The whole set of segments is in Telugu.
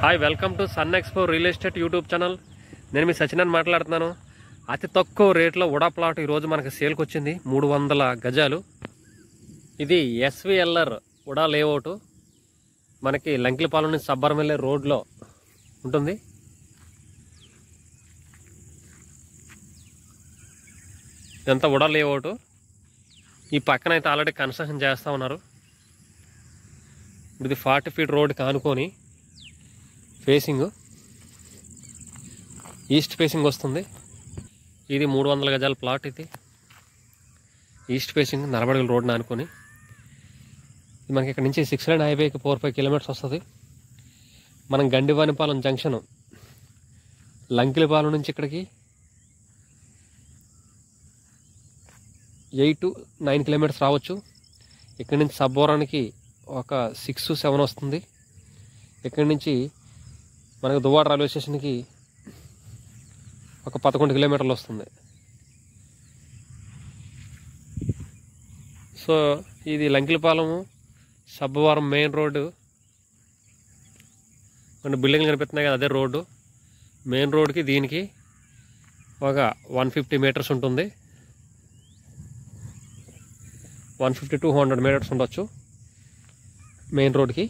hi welcome to Sun Expo real estate YouTube channel నేను మీ సచినని మాట్లాడుతున్నాను అతి తక్కువ రేట్లో ఉడా ప్లాట్ ఈరోజు మనకి సేల్కి వచ్చింది మూడు వందల గజాలు ఇది ఎస్విఎల్ఆర్ ఉడా లేఅవుట్ మనకి లంకిలపాలెం నుంచి సబ్బరం వెళ్ళే రోడ్లో ఉంటుంది ఇదంతా ఉడా లేఅవుట్ ఈ పక్కన అయితే ఆల్రెడీ కన్స్ట్రక్షన్ చేస్తూ ఉన్నారు ఇది ఫార్టీ ఫీట్ రోడ్కి ఆనుకొని ఫేసింగ్ ఈస్ట్ ఫేసింగ్ వస్తుంది ఇది మూడు వందల గజాల ప్లాట్ ఇది ఈస్ట్ ఫేసింగ్ నలబడుగుల రోడ్ని ఆనుకొని ఇది మనకి ఇక్కడ నుంచి సిక్స్ లైన్ హైవేకి ఫోర్ ఫైవ్ కిలోమీటర్స్ వస్తుంది మనం గండివానిపాలెం జంక్షన్ లంకిలిపాలెం నుంచి ఇక్కడికి ఎయిట్ టు నైన్ కిలోమీటర్స్ రావచ్చు ఇక్కడి నుంచి సబ్బోరానికి ఒక సిక్స్ సెవెన్ వస్తుంది ఇక్కడి నుంచి మనకు దువ్వాడ రైల్వే స్టేషన్కి ఒక పదకొండు కిలోమీటర్లు వస్తుంది సో ఇది లంకిలపాలెము సబ్బవరం మెయిన్ రోడ్డు మన బిల్డింగ్లు కనిపిస్తున్నాయి కదా అదే రోడ్డు మెయిన్ రోడ్కి దీనికి ఒక వన్ ఫిఫ్టీ మీటర్స్ ఉంటుంది one fifty two hundred metres ఉండొచ్చు మెయిన్ రోడ్కి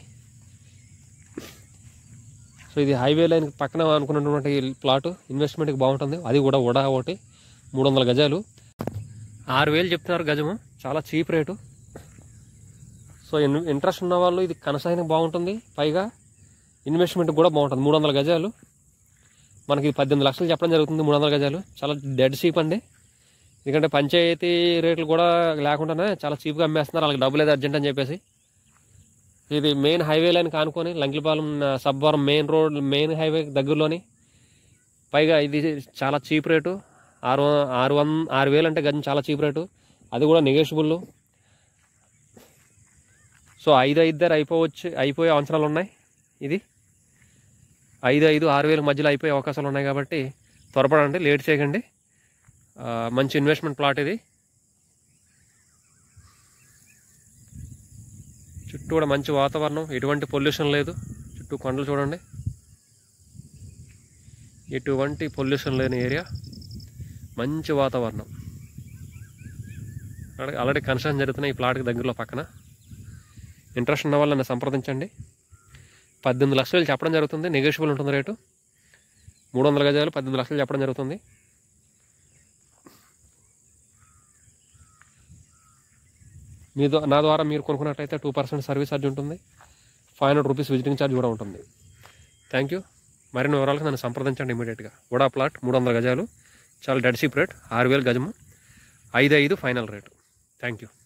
సో ఇది హైవే లైన్ పక్కన అనుకున్నటువంటి ఈ ప్లాట్ ఇన్వెస్ట్మెంట్కి బాగుంటుంది అది కూడా ఉడా ఒకటి మూడు వందల గజాలు ఆరు వేలు చెప్తున్నారు గజము చాలా cheap rate so in interest ఉన్న వాళ్ళు ఇది కనసాయనికి బాగుంటుంది పైగా ఇన్వెస్ట్మెంట్ కూడా బాగుంటుంది మూడు వందల గజాలు మనకి పద్దెనిమిది లక్షలు చెప్పడం జరుగుతుంది మూడు వందల గజాలు చాలా డెడ్ చీప్ అండి ఎందుకంటే పంచాయతీ రేట్లు కూడా లేకుండానే చాలా చీప్గా అమ్మేస్తున్నారు వాళ్ళకి డబ్బులు లేదు అర్జెంట్ అని చెప్పేసి ఇది మెయిన్ హైవే లైన్ కానుకొని లంకిలపాలెం ఆ, Sabbavaram main road main highway దగ్గరలోని పైగా ఇది చాలా చీప్ రేటు ఆరు ఆరు వన్ ఆరు వేలు అంటే గజం చాలా చీప్ రేటు అది కూడా నెగోషియబుల్ సో ఐదు ఐదు దగ్గర అయిపోవచ్చు అయిపోయే అవసరాలు ఉన్నాయి ఇది ఐదు ఐదు ఆరు వేల మధ్యలో అయిపోయే అవకాశాలు ఉన్నాయి కాబట్టి త్వరపడండి లేట్ చేయకండి ఆ, మంచి ఇన్వెస్ట్మెంట్ ప్లాట్ ఇది చుట్టూ కూడా మంచి వాతావరణం ఎటువంటి పొల్యూషన్ లేదు చుట్టూ కొండలు చూడండి ఎటువంటి పొల్యూషన్ లేని ఏరియా మంచి వాతావరణం ఆల్రెడీ- ఆల్రెడీ కన్స్ట్రక్షన్ జరుగుతున్నాయి ఈ ప్లాట్కి దగ్గరలో పక్కన ఇంట్రెస్ట్ ఉన్న వాళ్ళని సంప్రదించండి పద్దెనిమిది లక్షలు చెప్పడం జరుగుతుంది నెగోషియబుల్ ఉంటుంది రేటు మూడు వందల గజాలు పద్దెనిమిది లక్షలు చెప్పడం జరుగుతుంది మీ ద్వా- నా ద్వారా మీరు కొనుక్కున్నట్లయితే టూ పర్సెంట్ సర్వీస్ ఛార్జ్ ఉంటుంది five hundred rupees visiting charge కూడా ఉంటుంది థ్యాంక్ యూ మరిన్ని వివరాలకు నన్ను సంప్రదించండి ఇమీడియట్గా ఉడా ప్లాట్ మూడు వందల గజాలు చాలా డెడ్ సీప్ రేట్ ఆరు వేలు గజము ఐదు ఐదు ఫైనల్ రేటు థ్యాంక్ యూ